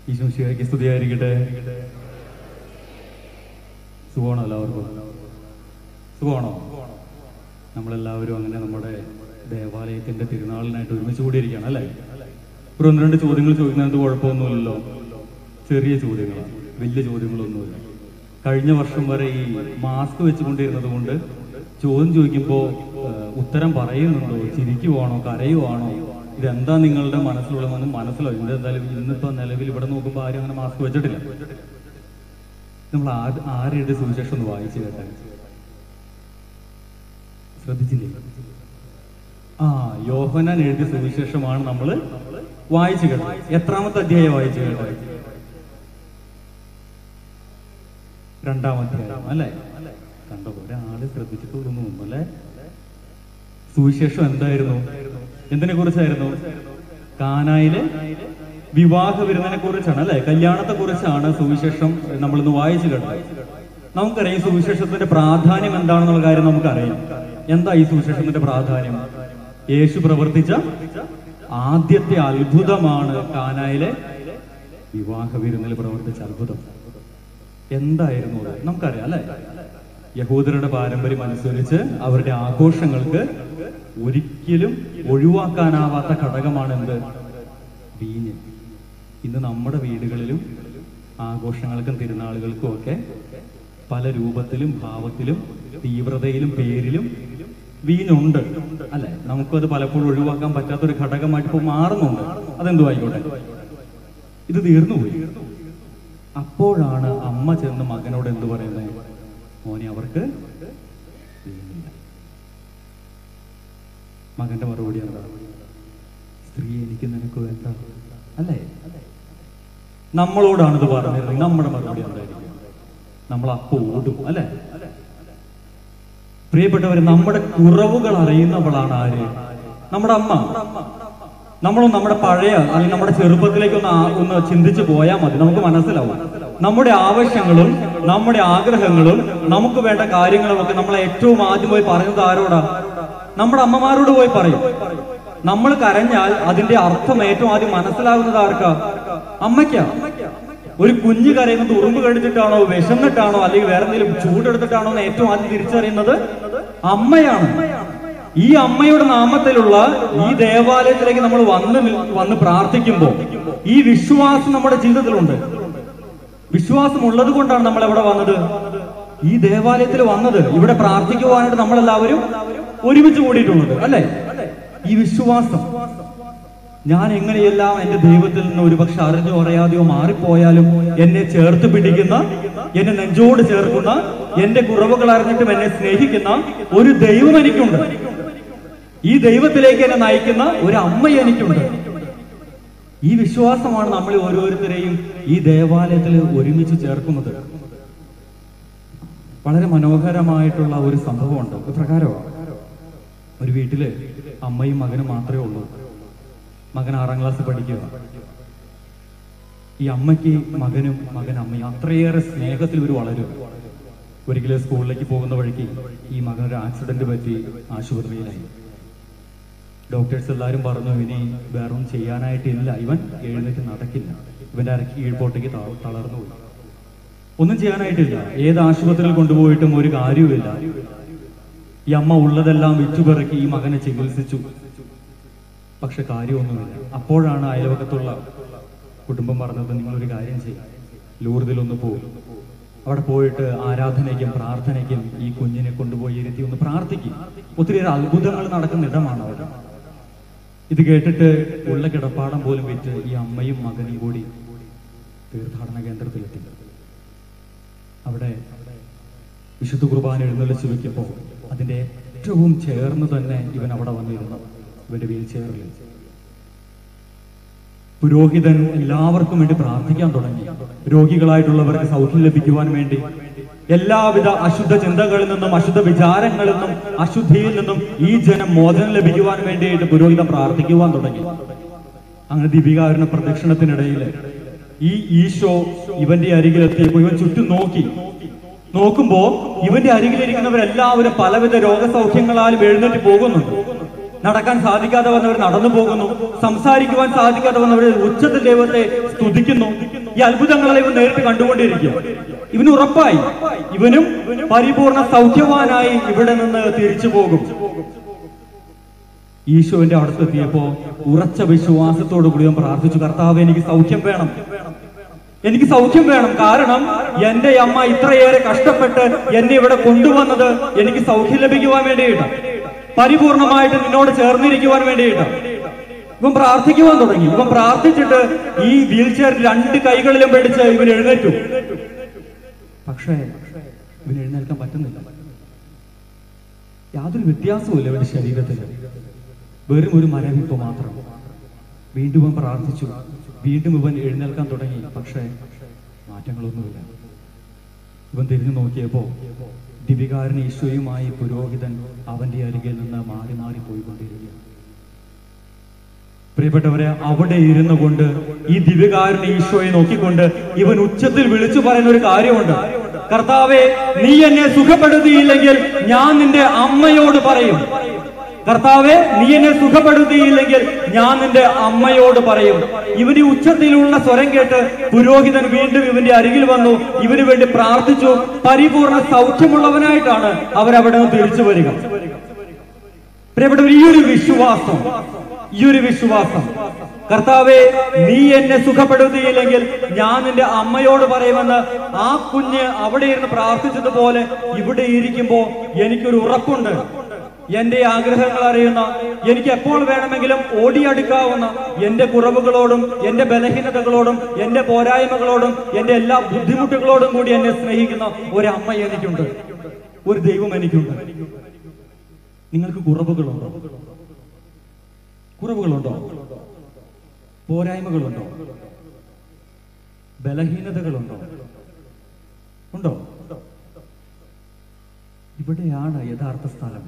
ഈശോശിയാക്കി സ്തുതിയായിരിക്കട്ടെ സുഖമാണോ എല്ലാവർക്കും സുഖമാണോ നമ്മളെല്ലാവരും അങ്ങനെ നമ്മുടെ ദേവാലയത്തിന്റെ തിരുനാളിനായിട്ട് ഒരുമിച്ച് കൂടിയിരിക്കുകയാണ് അല്ലേ ഒരു ഒന്ന് രണ്ട് ചോദ്യങ്ങൾ ചോദിക്കുന്നത് കുഴപ്പമൊന്നുമില്ലല്ലോ ചെറിയ ചോദ്യങ്ങളാണ് വലിയ ചോദ്യങ്ങളൊന്നുമില്ല കഴിഞ്ഞ വർഷം വരെ ഈ മാസ്ക് വെച്ചുകൊണ്ടിരുന്നത് കൊണ്ട് ചോദ്യം ചോദിക്കുമ്പോൾ ഉത്തരം പറയുന്നുണ്ടോ ചിരിക്കുവാണോ കരയുവാണോ ഇതെന്താ നിങ്ങളുടെ മനസ്സിലുള്ളതെന്ന് മനസ്സിലാവും ഇതിന്റെ എന്തായാലും ഇന്നിപ്പോ നിലവിൽ ഇവിടെ നോക്കുമ്പോൾ ആരും അങ്ങനെ മാസ്ക് വെച്ചിട്ടില്ല നമ്മൾ ആ- ആരുടെ സുവിശേഷം ഒന്ന് വായിച്ചു കേട്ടെ ശ്രദ്ധിച്ചില്ലേ ആ യോഹനാൻ എഴുതിയ സുവിശേഷമാണ് നമ്മൾ വായിച്ചു കേട്ടത് എത്രാമത്തെ അധ്യായം വായിച്ചു കേട്ടത് രണ്ടാമത്തെ അധ്യായം അല്ലേ കണ്ടോ ഒരാള് ശ്രദ്ധിച്ചിട്ട് തോന്നുന്നു അല്ലേ സുവിശേഷം എന്തായിരുന്നു എന്തിനെ കുറിച്ചായിരുന്നു കാനായിലെ വിവാഹ വിരുന്നിനെ കുറിച്ചാണ് അല്ലെ കല്യാണത്തെ കുറിച്ചാണ് സുവിശേഷം നമ്മൾ ഇന്ന് വായിച്ചു കേട്ടത് നമുക്കറിയാം ഈ സുവിശേഷത്തിന്റെ പ്രാധാന്യം എന്താണെന്നുള്ള കാര്യം നമുക്കറിയാം എന്താ ഈ സുവിശേഷത്തിന്റെ പ്രാധാന്യം യേശു പ്രവർത്തിച്ച ആദ്യത്തെ അത്ഭുതമാണ് കാനായിലെ വിവാഹ വിരുന്നിൽ പ്രവർത്തിച്ച അത്ഭുതം എന്തായിരുന്നു അത് നമുക്കറിയാം അല്ലെ യഹൂദരുടെ പാരമ്പര്യം അനുസരിച്ച് അവരുടെ ആഘോഷങ്ങൾക്ക് ഒരിക്കലും ഒഴിവാക്കാനാവാത്ത ഘടകമാണ് എന്ത് വീഞ്ഞ് ഇന്ന് നമ്മുടെ വീടുകളിലും ആഘോഷങ്ങൾക്കും തിരുനാളുകൾക്കും ഒക്കെ പല രൂപത്തിലും ഭാവത്തിലും തീവ്രതയിലും പേരിലും വീഞ്ഞുണ്ട് അല്ലെ നമുക്കത് പലപ്പോഴും ഒഴിവാക്കാൻ പറ്റാത്തൊരു ഘടകമായിട്ട് ഇപ്പോൾ മാറുന്നുണ്ട് അതെന്തു ആയിക്കോട്ടെ ഇത് തീർന്നുപോയി അപ്പോഴാണ് അമ്മ ചെന്ന് മകനോട് എന്ത് പറയുന്നത് മോനെ അവർക്ക് വീഞ്ഞില്ല മകന്റെ മറുപടി എന്താ സ്ത്രീ എനിക്ക് നിനക്ക് വേണ്ട അല്ലേ നമ്മളോടാണ് ഇത് പറഞ്ഞിരുന്നെങ്കിൽ നമ്മുടെ മറുപടി എന്തായിരിക്കും നമ്മൾ അപ്പൊ ഓടും അല്ലേ പ്രിയപ്പെട്ടവര് നമ്മുടെ കുറവുകൾ അറിയുന്നവളാണ് ആര് നമ്മുടെ അമ്മ നമ്മളും നമ്മുടെ പഴയ അല്ലെങ്കിൽ നമ്മുടെ ചെറുപ്പത്തിലേക്ക് ഒന്ന് ആ- ഒന്ന് ചിന്തിച്ചു പോയാൽ മതി നമുക്ക് മനസ്സിലാവും നമ്മുടെ ആവശ്യങ്ങളും നമ്മുടെ ആഗ്രഹങ്ങളും നമുക്ക് വേണ്ട കാര്യങ്ങളും ഒക്കെ നമ്മളെ ഏറ്റവും ആദ്യം പോയി പറയുന്നത് ആരോടാ നമ്മുടെ അമ്മമാരോട് പോയി പറയും നമ്മൾ കരഞ്ഞാൽ അതിന്റെ അർത്ഥം ഏറ്റവും ആദ്യം മനസ്സിലാകുന്നത് ആർക്കാ അമ്മയ്ക്കാ ഒരു കുഞ്ഞ് കരയുന്നത് ഉറുമ്പ് കടിച്ചിട്ടാണോ വിശന്നിട്ടാണോ അല്ലെങ്കിൽ വേറെ എന്തെങ്കിലും ചൂടെടുത്തിട്ടാണോ എന്ന് ഏറ്റവും ആദ്യം തിരിച്ചറിയുന്നത് അമ്മയാണ് ഈ അമ്മയുടെ നാമത്തിലുള്ള ഈ ദേവാലയത്തിലേക്ക് നമ്മൾ വന്ന് നി- വന്ന് പ്രാർത്ഥിക്കുമ്പോൾ ഈ വിശ്വാസം നമ്മുടെ ജീവിതത്തിലുണ്ട് വിശ്വാസം ഉള്ളത് കൊണ്ടാണ് നമ്മൾ എവിടെ വന്നത് ഈ ദേവാലയത്തിൽ വന്നത് ഇവിടെ പ്രാർത്ഥിക്കുവാനായിട്ട് നമ്മളെല്ലാവരും ഒരുമിച്ച് കൂടിയിട്ടുള്ളത് അല്ലേ ഈ വിശ്വാസം ഞാൻ എങ്ങനെയെല്ലാം എന്റെ ദൈവത്തിൽ നിന്ന് ഒരുപക്ഷെ അറിഞ്ഞോ അറിയാതെയോ മാറിപ്പോയാലും എന്നെ ചേർത്ത് പിടിക്കുന്ന എന്നെ നെഞ്ചോട് ചേർക്കുന്ന എന്റെ കുറവുകൾ അറിഞ്ഞിട്ടും എന്നെ സ്നേഹിക്കുന്ന ഒരു ദൈവം എനിക്കുണ്ട് ഈ ദൈവത്തിലേക്ക് എന്നെ നയിക്കുന്ന ഒരു അമ്മ എനിക്കുണ്ട് ഈ വിശ്വാസമാണ് നമ്മൾ ഓരോരുത്തരെയും ഈ ദേവാലയത്തിൽ ഒരുമിച്ച് ചേർക്കുന്നത് വളരെ മനോഹരമായിട്ടുള്ള ഒരു സംഭവമുണ്ട് ഇത് പ്രകാരമാണ് ഒരു വീട്ടില് അമ്മയും മകനും മാത്രമേ ഉള്ളൂ മകൻ ആറാം ക്ലാസ് പഠിക്കുക ഈ അമ്മയ്ക്ക് മകനും മകൻ അമ്മയും അത്രയേറെ സ്നേഹത്തിൽ ഇവർ വളരും ഒരിക്കലും സ്കൂളിലേക്ക് പോകുന്ന വഴിക്ക് ഈ മകൻ ഒരു ആക്സിഡന്റ് പറ്റി ആശുപത്രിയിലായി ഡോക്ടേഴ്സ് എല്ലാവരും പറഞ്ഞു ഇനി വേറൊന്നും ചെയ്യാനായിട്ടില്ല ഇവൻ എഴുന്നേറ്റ് നടക്കില്ല ഇവന്റെ അരക്ക് കീഴ്പോട്ടേക്ക് ത- തളർന്നു പോയി ഒന്നും ചെയ്യാനായിട്ടില്ല ഏത് ആശുപത്രിയിൽ കൊണ്ടുപോയിട്ടും ഒരു കാര്യവുമില്ല ഈ അമ്മ ഉള്ളതെല്ലാം വിറ്റുപിറക്കി ഈ മകനെ ചികിത്സിച്ചു പക്ഷെ കാര്യമൊന്നുമില്ല അപ്പോഴാണ് അയൽവക്കത്തുള്ള കുടുംബം പറഞ്ഞത് നിങ്ങളൊരു കാര്യം ചെയ്യും ലൂർദിലൊന്ന് പോകും അവിടെ പോയിട്ട് ആരാധനയ്ക്കും പ്രാർത്ഥനയ്ക്കും ഈ കുഞ്ഞിനെ കൊണ്ടുപോയി ഇരുത്തി ഒന്ന് പ്രാർത്ഥിക്കും ഒത്തിരിയേറെ അത്ഭുതങ്ങൾ നടക്കുന്ന ഇടമാണ് അവിടെ ഇത് കേട്ടിട്ട് ഉള്ള കിടപ്പാടം പോലും വിറ്റ് ഈ അമ്മയും മകനും കൂടി തീർത്ഥാടന കേന്ദ്രത്തിലെത്തി അവിടെ വിശുദ്ധ കുർബാന എഴുന്നള്ളിച്ച് വെക്കുമ്പോൾ അതിന്റെ ഏറ്റവും ചേർന്ന് തന്നെ ഇവൻ അവിടെ വന്നിരുന്നു ഇവന്റെ വീൽ ചെയറിൽ പുരോഹിതൻ എല്ലാവർക്കും വേണ്ടി പ്രാർത്ഥിക്കാൻ തുടങ്ങി രോഗികളായിട്ടുള്ളവർക്ക് സൗഖ്യം ലഭിക്കുവാൻ വേണ്ടി എല്ലാവിധ അശുദ്ധ ചിന്തകളിൽ നിന്നും അശുദ്ധ വിചാരങ്ങളിൽ നിന്നും അശുദ്ധിയിൽ നിന്നും ഈ ജനം മോചനം ലഭിക്കുവാൻ വേണ്ടിയിട്ട് പുരോഹിതൻ പ്രാർത്ഥിക്കുവാൻ തുടങ്ങി അങ്ങനെ ദീപികാരുണ പ്രദക്ഷിണത്തിനിടയിൽ ഈ ഈശോ ഇവന്റെ അരികിലെത്തിയപ്പോൾ ഇവൻ ചുറ്റും നോക്കി നോക്കുമ്പോ ഇവന്റെ അരികിലിരിക്കുന്നവരെല്ലാവരും പലവിധ രോഗസൗഖ്യങ്ങളാലും എഴുന്നേറ്റ് പോകുന്നുണ്ട് നടക്കാൻ സാധിക്കാതെ വന്നവർ നടന്നു പോകുന്നു സംസാരിക്കുവാൻ സാധിക്കാതെ വന്നവർ ഉച്ചത്തിൽ ദൈവത്തെ സ്തുതിക്കുന്നു ഈ അത്ഭുതങ്ങളെ ഇവൻ നേരിട്ട് കണ്ടുകൊണ്ടിരിക്കും ഇവന് ഉറപ്പായി ഇവനും പരിപൂർണ സൗഖ്യവാനായി ഇവിടെ നിന്ന് തിരിച്ചു പോകും ഈശോന്റെ അടുത്തെത്തിയപ്പോ ഉറച്ച വിശ്വാസത്തോടു കൂടി അവൻ പ്രാർത്ഥിച്ചു കർത്താവ് എനിക്ക് സൗഖ്യം വേണം എനിക്ക് സൗഖ്യം വേണം കാരണം എന്റെ അമ്മ ഇത്രയേറെ കഷ്ടപ്പെട്ട് എന്നെ ഇവിടെ കൊണ്ടുവന്നത് എനിക്ക് സൗഖ്യം ലഭിക്കുവാൻ വേണ്ടിയിട്ടാണ് പരിപൂർണമായിട്ട് നിന്നോട് ചേർന്നിരിക്കുവാൻ വേണ്ടിയിട്ടാണ് ഇവൻ പ്രാർത്ഥിക്കുവാൻ തുടങ്ങി ഇവൻ പ്രാർത്ഥിച്ചിട്ട് ഈ വീൽ ചെയർ രണ്ട് കൈകളിലും പിടിച്ച് ഇവൻ എഴുന്നേറ്റു പക്ഷേ ഇവൻ എഴുന്നേൽക്കാൻ പറ്റുന്നില്ല യാതൊരു വ്യത്യാസവുമില്ല ഇവന്റെ ശരീരത്തിൽ വെറും ഒരു മരവിപ്പ് മാത്രം വീണ്ടും ഇവൻ പ്രാർത്ഥിച്ചു വീണ്ടും ഇവൻ എഴുന്നേൽക്കാൻ തുടങ്ങി പക്ഷേ മാറ്റങ്ങളൊന്നുമില്ല ഇവൻ തിരിഞ്ഞു നോക്കിയപ്പോ ദിവികാരൻ ഈശോയുമായി പുരോഹിതൻ അവന്റെ അരികിൽ നിന്ന് മാറി മാറി പോയിക്കൊണ്ടിരിക്കുകയാണ് പ്രിയപ്പെട്ടവരെ അവിടെ ഇരുന്നു കൊണ്ട് ഈ ദിവ്യകാരൻ ഈശോയെ നോക്കിക്കൊണ്ട് ഇവൻ ഉച്ചത്തിൽ വിളിച്ചു പറയുന്ന ഒരു കാര്യമുണ്ട് കർത്താവെ നീ എന്നെ സുഖപ്പെടുത്തിയില്ലെങ്കിൽ ഞാൻ നിന്റെ അമ്മയോട് പറയും കർത്താവെ നീ എന്നെ സുഖപ്പെടുത്തിയില്ലെങ്കിൽ ഞാൻ നിന്റെ അമ്മയോട് പറയും ഇവന് ഈ ഉച്ചത്തിലുള്ള സ്വരം കേട്ട് പുരോഹിതൻ വീണ്ടും ഇവന്റെ അരികിൽ വന്നു ഇവന് വേണ്ടി പ്രാർത്ഥിച്ചു പരിപൂർണ സൗഖ്യമുള്ളവനായിട്ടാണ് അവരവിടെ നിന്ന് തിരിച്ചു വരിക പ്രിയപ്പെട്ടവർ ഈ ഒരു വിശ്വാസം ഈ ഒരു വിശ്വാസം കർത്താവെ നീ എന്നെ സുഖപ്പെടുത്തിയില്ലെങ്കിൽ ഞാൻ നിന്റെ അമ്മയോട് പറയുമെന്ന് ആ കുഞ്ഞ് അവിടെ ഇരുന്ന് പ്രാർത്ഥിച്ചതുപോലെ ഇവിടെ ഇരിക്കുമ്പോ എനിക്കൊരു ഉറപ്പുണ്ട് എന്റെ ആഗ്രഹങ്ങൾ അറിയുന്ന എനിക്ക് എപ്പോൾ വേണമെങ്കിലും ഓടിയടുക്കാവുന്ന എന്റെ കുറവുകളോടും എന്റെ ബലഹീനതകളോടും എന്റെ പോരായ്മകളോടും എന്റെ എല്ലാ ബുദ്ധിമുട്ടുകളോടും കൂടി എന്നെ സ്നേഹിക്കുന്ന ഒരു അമ്മ എനിക്കുണ്ട് ഒരു ദൈവം എനിക്കുണ്ട് നിങ്ങൾക്ക് കുറവുകളുണ്ടോ കുറവുകളുണ്ടോ പോരായ്മകളുണ്ടോ ബലഹീനതകളുണ്ടോ ഉണ്ടോ ഇവിടെയാണ് യഥാർത്ഥ സ്ഥലം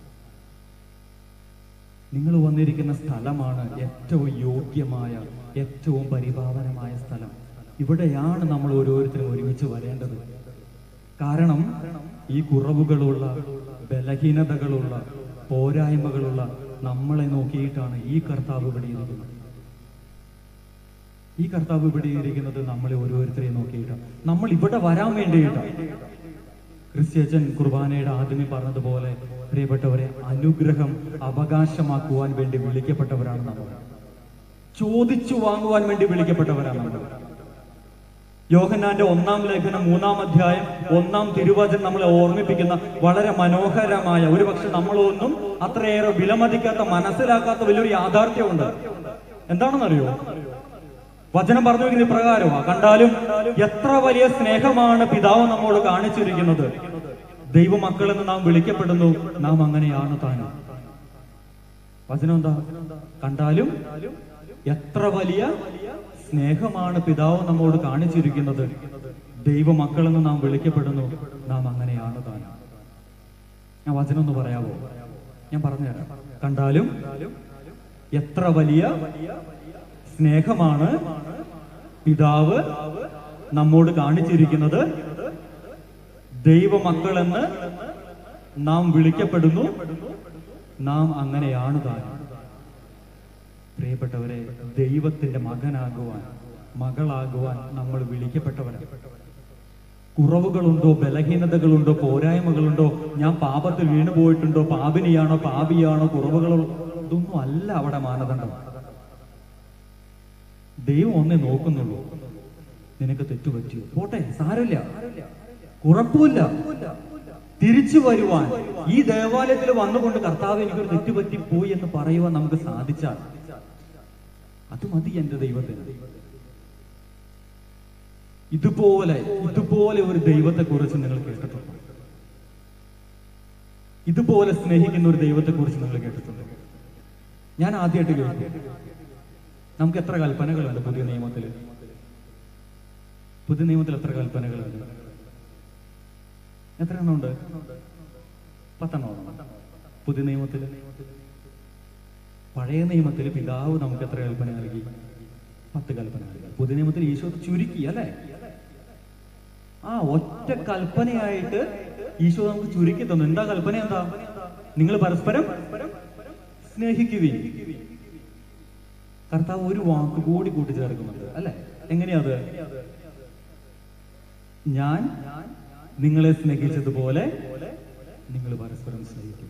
നിങ്ങൾ വന്നിരിക്കുന്ന സ്ഥലമാണ് ഏറ്റവും യോഗ്യമായ ഏറ്റവും പരിപാവനമായ സ്ഥലം ഇവിടെയാണ് നമ്മൾ ഓരോരുത്തരും ഒരുമിച്ച് വരേണ്ടത് കാരണം ഈ കുറവുകളുള്ള ബലഹീനതകളുള്ള പോരായ്മകളുള്ള നമ്മളെ നോക്കിയിട്ടാണ് ഈ കർത്താവ് ഇവിടെ ഇരിക്കുന്നത് ഈ കർത്താവ് ഇവിടെ ഇരിക്കുന്നത് നമ്മളെ ഓരോരുത്തരെയും നോക്കിയിട്ടാണ് നമ്മൾ ഇവിടെ വരാൻ വേണ്ടിയിട്ടാണ് ക്രിസ്ത്യച്ചൻ കുർബാനയുടെ ആദ്യമേ പറഞ്ഞതുപോലെ പ്രിയപ്പെട്ടവരെ അനുഗ്രഹം അവകാശമാക്കുവാൻ വേണ്ടി വിളിക്കപ്പെട്ടവരാണ് നമ്മൾ ചോദിച്ചു വാങ്ങുവാൻ വേണ്ടി വിളിക്കപ്പെട്ടവരാണ് നമ്മൾ യോഹന്നാന്റെ ഒന്നാം ലേഖനം മൂന്നാം അധ്യായം ഒന്നാം തിരുവചനം നമ്മളെ ഓർമ്മിപ്പിക്കുന്ന വളരെ മനോഹരമായ ഒരു പക്ഷെ നമ്മളൊന്നും അത്രയേറെ വിലമതിക്കാത്ത മനസ്സിലാക്കാത്ത വലിയൊരു യാഥാർത്ഥ്യമുണ്ട് എന്താണെന്നറിയോ വചനം പറഞ്ഞു വെക്കുന്ന ഇപ്രകാരമാണ് കണ്ടാലും എത്ര വലിയ സ്നേഹമാണ് പിതാവ് നമ്മോട് കാണിച്ചിരിക്കുന്നത് ദൈവമക്കളെന്ന് നാം വിളിക്കപ്പെടുന്നു നാം അങ്ങനെയാണ് താനും വചനം എന്താ കണ്ടാലും എത്ര വലിയ സ്നേഹമാണ് പിതാവ് നമ്മോട് കാണിച്ചിരിക്കുന്നത് ദൈവമക്കളെന്ന് നാം വിളിക്കപ്പെടുന്നു നാം അങ്ങനെയാണ് താനും ഞാൻ വചനം ഒന്ന് പറയാവോ ഞാൻ പറഞ്ഞുതരാം കണ്ടാലും എത്ര വലിയ സ്നേഹമാണ് പിതാവ് നമ്മോട് കാണിച്ചിരിക്കുന്നത് ദൈവമക്കളെന്ന് നാം വിളിക്കപ്പെടുന്നു നാം അങ്ങനെയാണ് താൻ പ്രിയപ്പെട്ടവരെ ദൈവത്തിന്റെ മകനാകുവാൻ മകളാകുവാൻ നമ്മൾ വിളിക്കപ്പെട്ടവരാണ് കുറവുകളുണ്ടോ ബലഹീനതകളുണ്ടോ പോരായ്മകളുണ്ടോ ഞാൻ പാപത്തിൽ വീണു പോയിട്ടുണ്ടോ പാപിനിയാണോ പാപിയാണോ കുറവുകളോ ഇതൊന്നും അല്ല അവിടെ മാനദണ്ഡം ദൈവം ഒന്നേ നോക്കുന്നുള്ളൂ നിനക്ക് തെറ്റുപറ്റിയോ പോട്ടെ സാരമില്ല കുഴപ്പമില്ല തിരിച്ചു വരുവാൻ ഈ ദേവാലയത്തിൽ വന്നുകൊണ്ട് കർത്താവ് എനിക്കൊരു തെറ്റുപറ്റി പോയി എന്ന് പറയുവാൻ നമുക്ക് സാധിച്ചാൽ അത് മതി എന്റെ ദൈവത്തിന് ഇതുപോലെ ഇതുപോലെ ഒരു ദൈവത്തെ കുറിച്ച് നിങ്ങൾ കേട്ടിട്ടുണ്ടോ ഇതുപോലെ സ്നേഹിക്കുന്ന ഒരു ദൈവത്തെ കുറിച്ച് നിങ്ങൾ കേട്ടിട്ടുണ്ടോ ഞാൻ ആദ്യമായിട്ട് കേൾക്കും നമുക്ക് എത്ര കൽപ്പനകളുണ്ട് പുതിയ നിയമത്തിൽ പുതിയ നിയമത്തിൽ എത്ര കൽപ്പനകളുണ്ട് എത്ര എണ്ണം ഉണ്ട് പത്തെണ്ണം പുതിയ നിയമത്തിൽ പഴയ നിയമത്തിൽ പിതാവ് നമുക്ക് എത്ര കൽപ്പന നൽകി പത്ത് കൽപ്പന നൽകി പുതിയ നിയമത്തിൽ ഈശോ അത് ചുരുക്കി അല്ലേ ആ ഒറ്റ കൽപ്പനയായിട്ട് ഈശോ നമുക്ക് ചുരുക്കി തന്നു എന്താ കൽപ്പന എന്താ നിങ്ങൾ പരസ്പരം സ്നേഹിക്കുവിൻ കർത്താവ് ഒരു വാക്ക് കൂടി കൂട്ടിച്ചേർക്കുന്നുണ്ട് അല്ലെ എങ്ങനെയത് ഞാൻ നിങ്ങളെ സ്നേഹിച്ചതുപോലെ നിങ്ങൾ പരസ്പരം സ്നേഹിക്കും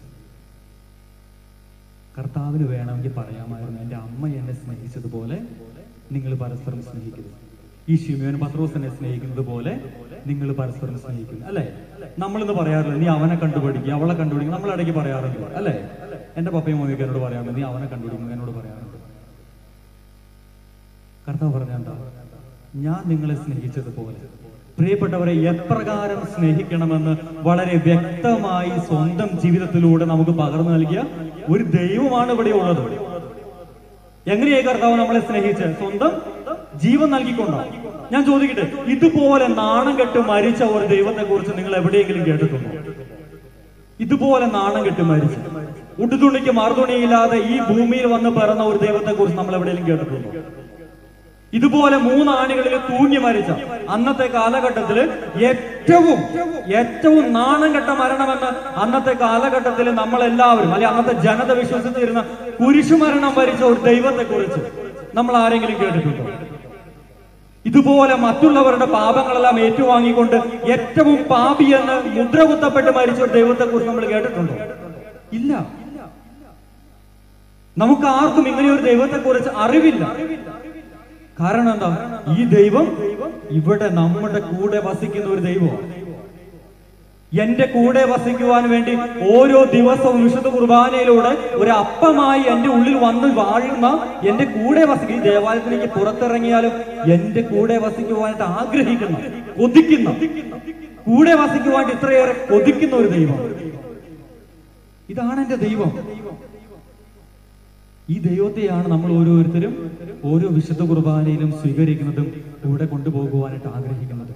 കർത്താവിന് വേണമെങ്കിൽ പറയാമായിരുന്നു എൻ്റെ അമ്മ എന്നെ സ്നേഹിച്ചതുപോലെ നിങ്ങൾ പരസ്പരം സ്നേഹിക്കുന്നു ഈ ഷിമിയോൻ പത്രോസ് എന്നെ സ്നേഹിക്കുന്നത് പോലെ നിങ്ങൾ പരസ്പരം സ്നേഹിക്കുന്നു അല്ലെ നമ്മളിന്ന് പറയാറില്ല നീ അവനെ കണ്ടുപിടിക്കുക അവളെ കണ്ടുപിടിക്കുക നമ്മൾ ഇടയ്ക്ക് പറയാറുണ്ട് അല്ലെ എന്റെ പപ്പയും മമ്മിക്ക് എന്നോട് പറയാറുണ്ട് നീ അവനെ കണ്ടുപിടിക്കുക എന്നോട് പറയാറുണ്ട് കർത്താവ് പറഞ്ഞ എന്താ ഞാൻ നിങ്ങളെ സ്നേഹിച്ചതുപോലെ പ്രിയപ്പെട്ടവരെ എപ്രകാരം സ്നേഹിക്കണമെന്ന് വളരെ വ്യക്തമായി സ്വന്തം ജീവിതത്തിലൂടെ നമുക്ക് പകർന്നു നൽകിയ ഒരു ദൈവമാണ് ഇവിടെ ഉള്ളത് എങ്ങനെയായി കർത്താവ് നമ്മളെ സ്നേഹിച്ച് സ്വന്തം ജീവൻ നൽകിക്കൊണ്ടോ ഞാൻ ചോദിക്കട്ടെ ഇതുപോലെ നാണം കെട്ട് മരിച്ച ഒരു ദൈവത്തെ കുറിച്ച് നിങ്ങൾ എവിടെയെങ്കിലും കേട്ടിട്ടുണ്ടോ ഇതുപോലെ നാണം കെട്ട് മരിച്ചു ഉടുതുണിക്ക് മറുതുണിയില്ലാതെ ഈ ഭൂമിയിൽ വന്ന് പിറന്ന ഒരു ദൈവത്തെ കുറിച്ച് നമ്മൾ എവിടെയെങ്കിലും കേട്ടിട്ടുണ്ടോ ഇതുപോലെ മൂന്നാണികളിൽ തൂങ്ങി മരിച്ച അന്നത്തെ കാലഘട്ടത്തിൽ ഏറ്റവും ഏറ്റവും നാണം കെട്ട മരണമെന്ന് അന്നത്തെ കാലഘട്ടത്തിൽ നമ്മൾ എല്ലാവരും അല്ലെ അന്നത്തെ ജനത വിശ്വസിച്ചിരുന്ന കുരിശുമരണം വരിച്ച ഒരു ദൈവത്തെ കുറിച്ച് നമ്മൾ ആരെങ്കിലും കേട്ടിട്ടുണ്ടോ ഇതുപോലെ മറ്റുള്ളവരുടെ പാപങ്ങളെല്ലാം ഏറ്റുവാങ്ങിക്കൊണ്ട് ഏറ്റവും പാപിയെന്ന് മുദ്ര കുത്തപ്പെട്ട് മരിച്ച ഒരു ദൈവത്തെ കുറിച്ച് നമ്മൾ കേട്ടിട്ടുണ്ടോ ഇല്ല നമുക്ക് ആർക്കും ഇങ്ങനെ ഒരു ദൈവത്തെ കുറിച്ച് അറിവില്ല കാരണം എന്താ ഈ ദൈവം ഇവിടെ നമ്മുടെ കൂടെ വസിക്കുന്ന ഒരു ദൈവമാണ് എന്റെ കൂടെ വസിക്കുവാൻ വേണ്ടി ഓരോ ദിവസവും വിശുദ്ധ കുർബാനയിലൂടെ ഒരു അപ്പമായി എന്റെ ഉള്ളിൽ വന്ന് വാഴുന്ന എന്റെ കൂടെ വസിക്കുന്ന ഈ ദേവാലയത്തിലേക്ക് പുറത്തിറങ്ങിയാലും എന്റെ കൂടെ വസിക്കുവാനായിട്ട് ആഗ്രഹിക്കുന്ന കൊതിക്കുന്ന കൂടെ വസിക്കുവാനായിട്ട് ഇത്രയേറെ കൊതിക്കുന്ന ഒരു ദൈവം ഇതാണ് എന്റെ ദൈവം ഈ ദൈവത്തെയാണ് നമ്മൾ ഓരോരുത്തരും ഓരോ വിശുദ്ധ കുർബാനയിലും സ്വീകരിക്കുന്നതും കൂടെ കൊണ്ടുപോകുവാനായിട്ട് ആഗ്രഹിക്കുന്നത്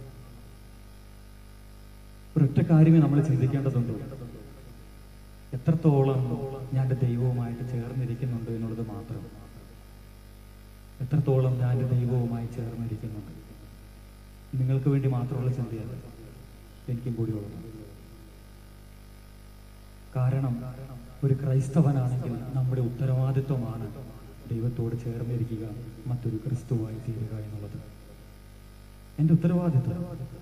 ഒരൊറ്റ കാര്യമേ നമ്മൾ ചിന്തിക്കേണ്ടതുണ്ട് എത്രത്തോളം ഞാൻ എൻ്റെ ദൈവവുമായിട്ട് ചേർന്നിരിക്കുന്നുണ്ട് എന്നുള്ളത് മാത്രം എത്രത്തോളം ഞാൻ എൻ്റെ ദൈവവുമായി ചേർന്നിരിക്കുന്നുണ്ട് നിങ്ങൾക്ക് വേണ്ടി മാത്രമുള്ള ചിന്തയല്ല എനിക്കും കൂടി ഉള്ളത് കാരണം ഒരു ക്രൈസ്തവനാണെങ്കിൽ നമ്മുടെ ഉത്തരവാദിത്വമാണ് ദൈവത്തോട് ചേർന്നിരിക്കുക മറ്റൊരു ക്രിസ്തുവായി തീരുക എന്നുള്ളത് എൻ്റെ ഉത്തരവാദിത്വം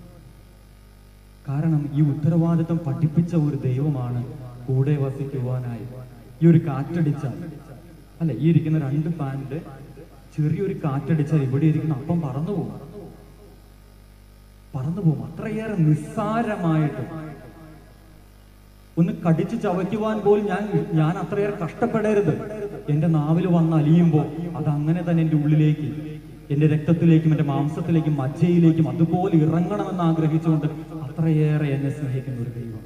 കാരണം ഈ ഉത്തരവാദിത്വം പഠിപ്പിച്ച ഒരു ദൈവമാണ് കൂടെ വസിക്കുവാനായി ഈ ഒരു കാറ്റടിച്ചാൽ അല്ലെ ഈ ഇരിക്കുന്ന രണ്ട് ഫാനിന്റെ ചെറിയൊരു കാറ്റടിച്ചാൽ ഇവിടെ ഇരിക്കുന്ന അപ്പം പറന്നു പോകും പറന്നു പോകും അത്രയേറെ നിസ്സാരമായിട്ട് ഒന്ന് കടിച്ചു ചവയ്ക്കുവാൻ പോലും ഞാൻ ഞാൻ അത്രയേറെ കഷ്ടപ്പെടരുത് എന്റെ നാവിൽ വന്ന് അലിയുമ്പോൾ അത് അങ്ങനെ തന്നെ എന്റെ ഉള്ളിലേക്ക് എന്റെ രക്തത്തിലേക്കും എന്റെ മാംസത്തിലേക്കും മജ്ജയിലേക്കും അതുപോലെ ഇറങ്ങണമെന്ന് ആഗ്രഹിച്ചുകൊണ്ട് അത്രയേറെ എന്നെ സ്നേഹിക്കുന്ന ഒരു ദൈവം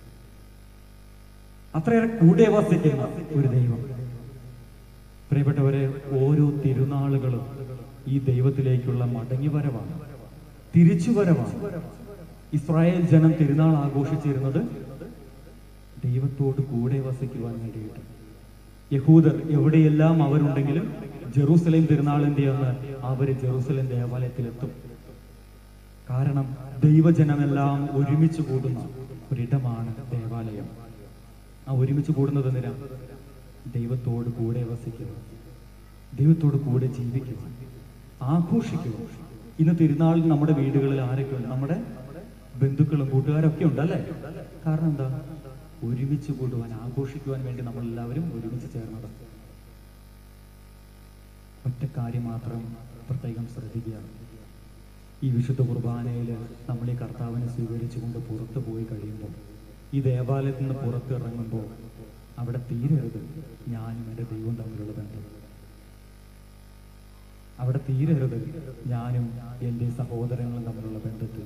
അത്രയേറെ കൂടെ വസിക്കുന്ന ഒരു ദൈവം പ്രിയപ്പെട്ടവരെ ഓരോ തിരുനാളുകളും ഈ ദൈവത്തിലേക്കുള്ള മടങ്ങിവരവാണ് തിരിച്ചുവരവാണ് ഇസ്രായേൽ ജനം തിരുനാൾ ആഘോഷിച്ചിരുന്നത് ദൈവത്തോട് കൂടെ വസിക്കുവാൻ വേണ്ടിയിട്ട് യഹൂദർ എവിടെയെല്ലാം അവരുണ്ടെങ്കിലും ജെറൂസലേം തിരുനാളിന്റെ അന്ന് അവര് ജെറൂസലേം ദേവാലയത്തിലെത്തും കാരണം ദൈവജനമെല്ലാം ഒരുമിച്ച് കൂടുന്ന ഒരിടമാണ് ദേവാലയം ആ ഒരുമിച്ച് കൂടുന്നത് എന്തിനാ ദൈവത്തോട് കൂടെ വസിക്കുക ദൈവത്തോട് കൂടെ ജീവിക്കുക ആഘോഷിക്കുക ഇന്ന് തിരുനാളിൽ നമ്മുടെ വീടുകളിൽ ആരൊക്കെ ഉണ്ട് നമ്മുടെ ബന്ധുക്കളും കൂട്ടുകാരൊക്കെ ഉണ്ട് അല്ലേ കാരണം എന്താ ഒരുമിച്ച് കൂടുവാൻ ആഘോഷിക്കുവാൻ വേണ്ടി നമ്മൾ എല്ലാവരും ഒരുമിച്ച് ചേർന്നത് ഒറ്റ കാര്യം മാത്രം പ്രത്യേകം ശ്രദ്ധിക്കുക ഈ വിശുദ്ധ കുർബാനയിൽ നമ്മൾ ഈ കർത്താവിനെ സ്വീകരിച്ചുകൊണ്ട് പുറത്തു പോയി കഴിയുമ്പോൾ ഈ ദേവാലയത്തിൽ നിന്ന് പുറത്ത് ഇറങ്ങുമ്പോൾ അവിടെ തീരരുത് ഞാനും എൻ്റെ ദൈവം തമ്മിലുള്ള ബന്ധം അവിടെ തീരരുത് ഞാനും എൻ്റെ സഹോദരങ്ങളും തമ്മിലുള്ള ബന്ധത്തിൽ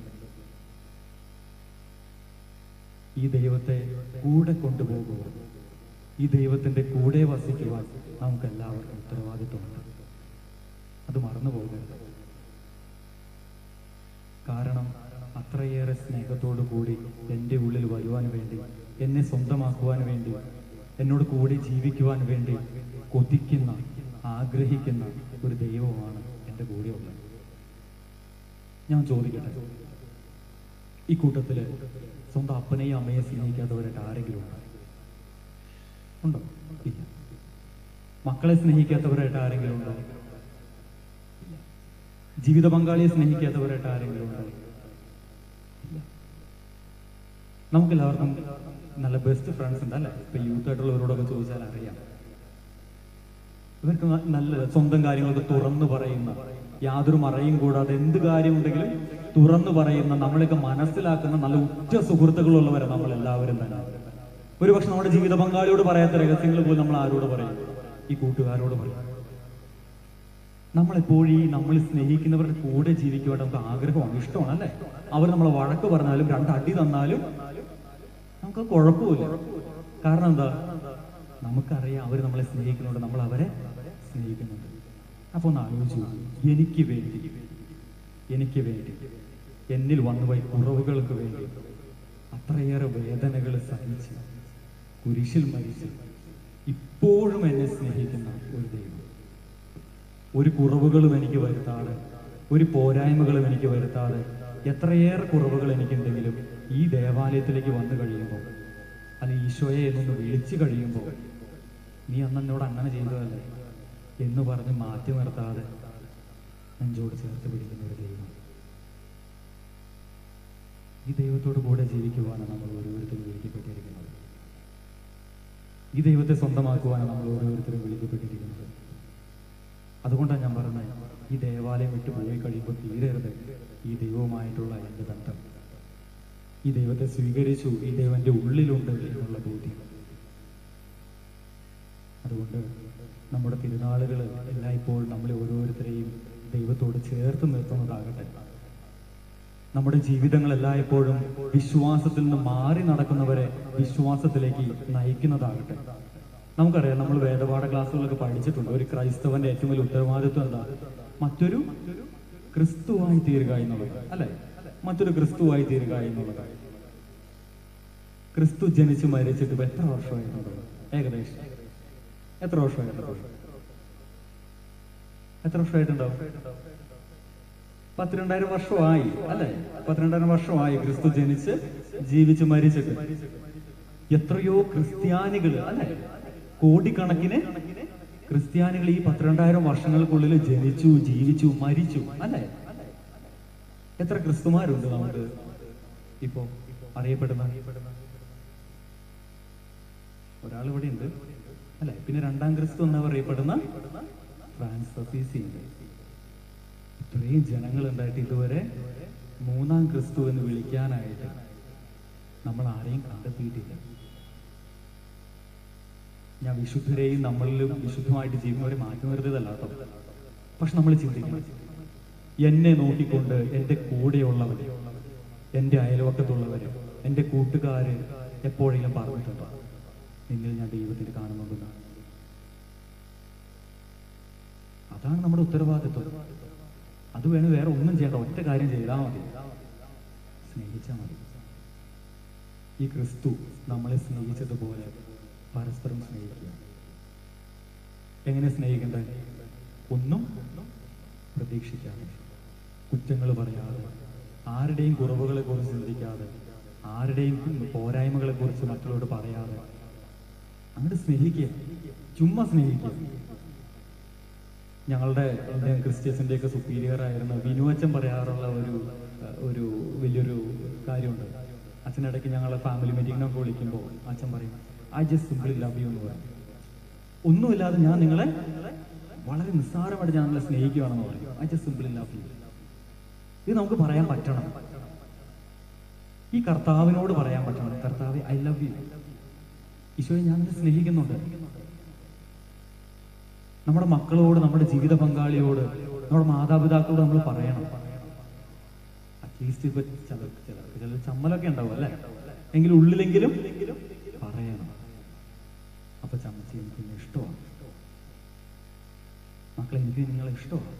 ഈ ദൈവത്തെ കൂടെ കൊണ്ടുപോകുക ഈ ദൈവത്തിന്റെ കൂടെ വസിക്കുവാൻ നമുക്ക് എല്ലാവർക്കും ഉത്തരവാദിത്വമുണ്ട് അത് മറന്നു പോകരുത് കാരണം അത്രയേറെ സ്നേഹത്തോടു കൂടി എൻ്റെ ഉള്ളിൽ വരുവാൻ വേണ്ടി എന്നെ സ്വന്തമാക്കുവാൻ വേണ്ടി എന്നോട് കൂടി ജീവിക്കുവാൻ വേണ്ടി കൊതിക്കുന്ന ആഗ്രഹിക്കുന്ന ഒരു ദൈവമാണ് എൻ്റെ കൂടെ ഉള്ളത് ഞാൻ ചോദിക്കട്ടെ ഈ കൂട്ടത്തില് സ്വന്തം അപ്പനെയും അമ്മയെ സ്നേഹിക്കാത്തവരായിട്ട് ആരെങ്കിലും ഉണ്ടോ ഉണ്ടോ ഇല്ല മക്കളെ സ്നേഹിക്കാത്തവരായിട്ട് ആരെങ്കിലും ഉണ്ടോ ഇല്ല. ജീവിത പങ്കാളിയെ സ്നേഹിക്കാത്തവരായിട്ട് ആരെങ്കിലും ഉണ്ടോ ഇല്ല. നമുക്കെല്ലാവർക്കും നല്ല ബെസ്റ്റ് ഫ്രണ്ട്സ് ഉണ്ട് അല്ലേ ഇപ്പൊ യൂത്ത് ആയിട്ടുള്ളവരോടൊക്കെ ചോദിച്ചാൽ അറിയാം ഇവർക്ക് ന- നല്ല സ്വന്തം കാര്യങ്ങളൊക്കെ തുറന്നു പറയുന്ന യാതൊരു മറയും കൂടാതെ എന്ത് കാര്യമുണ്ടെങ്കിലും തുറന്നു പറയുന്ന നമ്മളെയൊക്കെ മനസ്സിലാക്കുന്ന നല്ല ഉറ്റ സുഹൃത്തുക്കളുള്ളവരാണ് നമ്മൾ എല്ലാവരും തന്നെ ഒരുപക്ഷെ നമ്മുടെ ജീവിത പങ്കാളിയോട് പറയാത്ത രഹസ്യങ്ങൾ പോലും നമ്മൾ ആരോട് പറയും ഈ കൂട്ടുകാരോട് പറയും നമ്മളെപ്പോഴും ഈ നമ്മൾ സ്നേഹിക്കുന്നവരുടെ കൂടെ ജീവിക്കുവാൻ നമുക്ക് ആഗ്രഹമാണ് ഇഷ്ടമാണ് അല്ലേ അവർ നമ്മളെ വഴക്ക് പറഞ്ഞാലും രണ്ടടി തന്നാലും നമുക്ക് കുഴപ്പമില്ല കാരണം എന്താ നമുക്കറിയാം അവർ നമ്മളെ സ്നേഹിക്കുന്നുണ്ട് നമ്മൾ അവരെ സ്നേഹിക്കുന്നുണ്ട് അപ്പൊ ഒന്ന് ആലോചിച്ചു നോക്കൂ. എനിക്ക് വേണ്ടി എനിക്ക് വേണ്ടി എന്നിൽ വന്നുപോയി കുറവുകൾക്ക് വേണ്ടി അത്രയേറെ വേദനകൾ സഹിച്ച് കുരിശിൽ മരിച്ച് ഇപ്പോഴും എന്നെ സ്നേഹിക്കുന്ന ഒരു ദൈവം ഒരു കുറവുകളും എനിക്ക് വരുത്താതെ ഒരു പോരായ്മകളും എനിക്ക് വരുത്താതെ എത്രയേറെ കുറവുകൾ എനിക്കുണ്ടെങ്കിലും ഈ ദേവാലയത്തിലേക്ക് വന്നു കഴിയുമ്പോൾ അല്ലെ ഈശോയെ എന്നൊന്ന് വിളിച്ചു കഴിയുമ്പോൾ നീ അന്ന് എന്നോട് അങ്ങനെ ചെയ്തതല്ലേ എന്ന് പറഞ്ഞ് മാറ്റി നിർത്താതെ നെഞ്ചോട് ചേർത്ത് പിടിക്കുന്ന ഒരു ദൈവം ഈ ദൈവത്തോട് കൂടെ ജീവിക്കുവാനാണ് നമ്മൾ ഓരോരുത്തരും വിളിക്കപ്പെട്ടിരിക്കുന്നത് ഈ ദൈവത്തെ സ്വന്തമാക്കുവാനാണ് നമ്മൾ ഓരോരുത്തരും വിളിക്കപ്പെട്ടിരിക്കുന്നത് അതുകൊണ്ടാണ് ഞാൻ പറഞ്ഞത് ഈ ദേവാലയം വിട്ടു പോയി കഴിയുമ്പോൾ തീരരുത് ഈ ദൈവവുമായിട്ടുള്ള എൻ്റെ ബന്ധം ഈ ദൈവത്തെ സ്വീകരിച്ചു ഈ ദൈവന്റെ ഉള്ളിലുണ്ട് എന്നുള്ള ബോധ്യം അതുകൊണ്ട് നമ്മുടെ തിരുനാളുകൾ എല്ലായ്പ്പോഴും നമ്മളെ ഓരോരുത്തരെയും ദൈവത്തോട് ചേർത്ത് നിർത്തുന്നതാകട്ടെ നമ്മുടെ ജീവിതങ്ങൾ എല്ലായ്പ്പോഴും വിശ്വാസത്തിൽ നിന്ന് മാറി നടക്കുന്നവരെ വിശ്വാസത്തിലേക്ക് നയിക്കുന്നതാകട്ടെ നമുക്കറിയാം നമ്മൾ വേദപാഠ ക്ലാസ്സുകളൊക്കെ പഠിച്ചിട്ടുണ്ട് ഒരു ക്രൈസ്തവന്റെ ഏറ്റവും വലിയ ഉത്തരവാദിത്വം എന്താ മറ്റൊരു ക്രിസ്തുവായി തീരുക എന്നുള്ളത് അല്ലെ മറ്റൊരു ക്രിസ്തുവായി തീരുക എന്നുള്ളത് ക്രിസ്തു ജനിച്ച് മരിച്ചിട്ട് ഇപ്പൊ എത്ര വർഷമായിട്ടുണ്ട് ഏകദേശം എത്ര വർഷമായിട്ടുണ്ട് എത്ര വർഷമായിട്ടുണ്ടാവും പത്തിരണ്ടായിരം വർഷമായി അല്ലെ പത്തിരണ്ടായിരം വർഷമായി ക്രിസ്തു ജനിച്ച് ജീവിച്ച് മരിച്ചിട്ട് എത്രയോ ക്രിസ്ത്യാനികൾ അല്ലെ കോടിക്കണക്കിന് ക്രിസ്ത്യാനികൾ ഈ പത്തിരണ്ടായിരം വർഷങ്ങൾക്കുള്ളിൽ ജനിച്ചു ജീവിച്ചു മരിച്ചു അല്ലെ എത്ര ക്രിസ്തുമാരുണ്ട് നമുക്ക് ഇപ്പോ അറിയപ്പെടുന്ന ഒരാൾ ഇവിടെ ഉണ്ട് അല്ലെ പിന്നെ രണ്ടാം ക്രിസ്തു എന്ന് അറിയപ്പെടുന്ന ഫ്രാൻസ് അസീസി ഉണ്ട് ഇത്രയും ജനങ്ങൾ ഉണ്ടായിട്ട് ഇതുവരെ മൂന്നാം ക്രിസ്തു എന്ന് വിളിക്കാനായിട്ട് നമ്മൾ ആരെയും കണ്ടെത്തിയിട്ടില്ല ഞാൻ വിശുദ്ധരെയും നമ്മളിലും വിശുദ്ധമായിട്ട് ജീവിക്കുന്നവരെ മാറ്റി നിർത്തിയതല്ല കേട്ടോ പക്ഷെ നമ്മൾ ചിന്തിക്കണം എന്നെ നോക്കിക്കൊണ്ട് എൻ്റെ കൂടെയുള്ളവർ എൻ്റെ അയൽവക്കത്തുള്ളവർ എൻ്റെ കൂട്ടുകാര് എപ്പോഴെങ്കിലും പറഞ്ഞിട്ടുണ്ടോ നിന്നിൽ ഞാൻ ദൈവത്തിൽ കാണുന്നുണ്ടെന്ന് അതാണ് നമ്മുടെ ഉത്തരവാദിത്വം അത് വേണം വേറെ ഒന്നും ചെയ്യേണ്ട ഒറ്റ കാര്യം ചെയ്താൽ മതി സ്നേഹിച്ചാൽ മതി ഈ ക്രിസ്തു നമ്മളെ സ്നേഹിച്ചതുപോലെ പരസ്പരം സ്നേഹിക്കുക എങ്ങനെ സ്നേഹിക്കണ്ടേ ഒന്നും പ്രതീക്ഷിക്കാതെ കുറ്റങ്ങൾ പറയാതെ ആരുടെയും കുറവുകളെ കുറിച്ച് ചിന്തിക്കാതെ ആരുടെയും പോരായ്മകളെ കുറിച്ച് മറ്റുള്ളവരോട് പറയാതെ അങ്ങോട്ട് സ്നേഹിക്കുക ചുമ്മാ സ്നേഹിക്കുക ഞങ്ങളുടെ എൻ്റെ ക്രിസ്ത്യൻസിന്റെ ഒക്കെ സുപ്പീരിയർ ആയിരുന്ന വിനുവച്ചൻ പറയാറുള്ള ഒരു അഹ്, ഒരു വലിയൊരു കാര്യമുണ്ട് അച്ഛനിടയ്ക്ക് ഞങ്ങളെ ഫാമിലി മീറ്റിങ്ങിനൊക്കെ വിളിക്കുമ്പോൾ അച്ഛൻ പറയും I just simply love you എന്ന് പറയും ഒന്നുമില്ലാതെ ഞാൻ നിങ്ങളെ വളരെ നിസ്സാരമായിട്ട് ഞാൻ നിങ്ങളെ സ്നേഹിക്കുകയാണെന്ന് പറയും I just simply love you ഇത് നമുക്ക് പറയാൻ പറ്റണം ഈ കർത്താവിനോട് പറയാൻ പറ്റണം കർത്താവ് ഐ ലവ് യു ഈശോയെ ഞാൻ നിന്നെ സ്നേഹിക്കുന്നുണ്ട് നമ്മുടെ മക്കളോട് നമ്മുടെ ജീവിത പങ്കാളിയോട് നമ്മുടെ മാതാപിതാക്കളോട് നമ്മൾ പറയണം അറ്റ്ലീസ്റ്റ് ഇപ്പൊ ചിലർക്ക് ചിലർക്ക് ചില ചമ്മലൊക്കെ ഉണ്ടാവും അല്ലെ എങ്കിലും ഉള്ളിലെങ്കിലും പറയണം അപ്പൊ ചമ്മച്ചി എനിക്ക് നിന്നെ ഇഷ്ടമാണ് മക്കളെ എനിക്ക് നിങ്ങളെ ഇഷ്ടമാണ്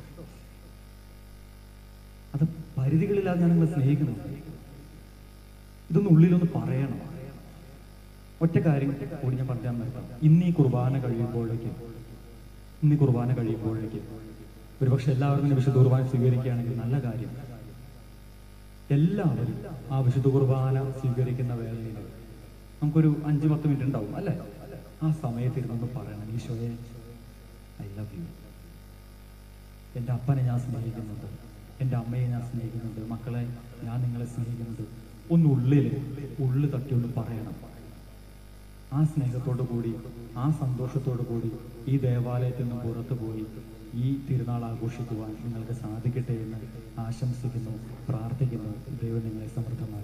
അത് പരിധികളില്ലാതെ ഞാൻ നിങ്ങളെ സ്നേഹിക്കുന്നു ഇതൊന്ന് ഉള്ളിലൊന്ന് പറയണം ഒറ്റ കാര്യം കൂടി ഞാൻ പറയാൻ പറ്റാം ഇന്ന് ഈ കുർബാന കഴിയുമ്പോഴേക്കും ഇന്ന് ഈ കുർബാന കഴിയുമ്പോഴേക്കും ഒരുപക്ഷെ എല്ലാവരും ഇന്ന് വിശുദ്ധ കുർബാന സ്വീകരിക്കുകയാണെങ്കിൽ നല്ല കാര്യം എല്ലാവരും ആ വിശുദ്ധ കുർബാന സ്വീകരിക്കുന്ന വേളയിൽ നമുക്കൊരു അഞ്ച് പത്ത് മിനിറ്റ് ഉണ്ടാവും അല്ലേ ആ സമയത്ത് ഇരുന്നൊന്ന് പറയണം ഈശോയെ ഐ ലവ് യു എൻ്റെ അപ്പനെ ഞാൻ സ്നേഹിക്കുന്നുണ്ട് എൻ്റെ അമ്മയെ ഞാൻ സ്നേഹിക്കുന്നുണ്ട് മക്കളെ ഞാൻ നിങ്ങളെ സ്നേഹിക്കുന്നുണ്ട് ഒന്ന് ഉള്ളിൽ ഉള്ളു തട്ടി ഒന്ന് പറയണം ആ സ്നേഹത്തോടു കൂടി ആ സന്തോഷത്തോടു കൂടി ഈ ദേവാലയത്തിൽ നിന്ന് പുറത്തു പോയി ഈ തിരുനാൾ ആഘോഷിക്കുവാൻ നിങ്ങൾക്ക് സാധിക്കട്ടെ എന്ന് ആശംസിക്കുന്നു പ്രാർത്ഥിക്കുന്നു ദൈവം നിങ്ങളെ സമൃദ്ധമായി